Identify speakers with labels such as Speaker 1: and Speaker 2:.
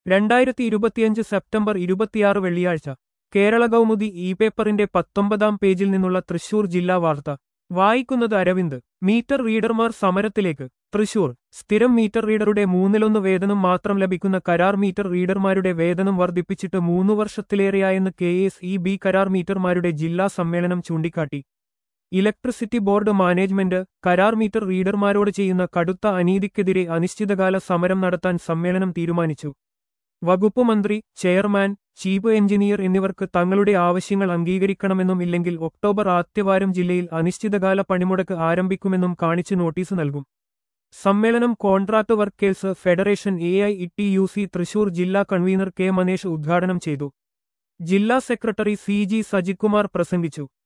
Speaker 1: രണ്ടായിരത്തി ഇരുപത്തിയഞ്ച് സെപ്റ്റംബർ ഇരുപത്തിയാറ് വെള്ളിയാഴ്ച കേരള കൗമുദി ഇ പേപ്പറിന്റെ പത്തൊമ്പതാം പേജിൽ നിന്നുള്ള തൃശൂർ ജില്ലാ വാർത്ത വായിക്കുന്നത് അരവിന്ദ് മീറ്റർ റീഡർമാർ സമരത്തിലേക്ക് തൃശൂർ സ്ഥിരം മീറ്റർ റീഡറുടെ മൂന്നിലൊന്ന് വേതനം മാത്രം ലഭിക്കുന്ന കരാർ മീറ്റർ റീഡർമാരുടെ വേതനം വർദ്ധിപ്പിച്ചിട്ട് മൂന്നു വർഷത്തിലേറെയായെന്ന് കെ എസ് ഇ ബി കരാർ മീറ്റർമാരുടെ ജില്ലാ സമ്മേളനം ചൂണ്ടിക്കാട്ടി ഇലക്ട്രിസിറ്റി ബോർഡ് മാനേജ്മെന്റ് കരാർ മീറ്റർ റീഡർമാരോട് ചെയ്യുന്ന കടുത്ത അനീതിക്കെതിരെ അനിശ്ചിതകാല സമരം നടത്താൻ സമ്മേളനം തീരുമാനിച്ചു വകുപ്പ് മന്ത്രി ചെയർമാൻ ചീഫ് എഞ്ചിനീയർ എന്നിവർക്ക് തങ്ങളുടെ ആവശ്യങ്ങൾ അംഗീകരിക്കണമെന്നും ഇല്ലെങ്കിൽ ഒക്ടോബർ ആദ്യവാരം ജില്ലയിൽ അനിശ്ചിതകാല പണിമുടക്ക് ആരംഭിക്കുമെന്നും കാണിച്ച് നോട്ടീസ് നൽകും സമ്മേളനം contract workers federation A I E T U C Thrissur ജില്ലാ കൺവീനർ കെ മനേഷ് ഉദ്ഘാടനം ചെയ്തു ജില്ലാ സെക്രട്ടറി സി ജി സജിത്കുമാർ പ്രസംഗിച്ചു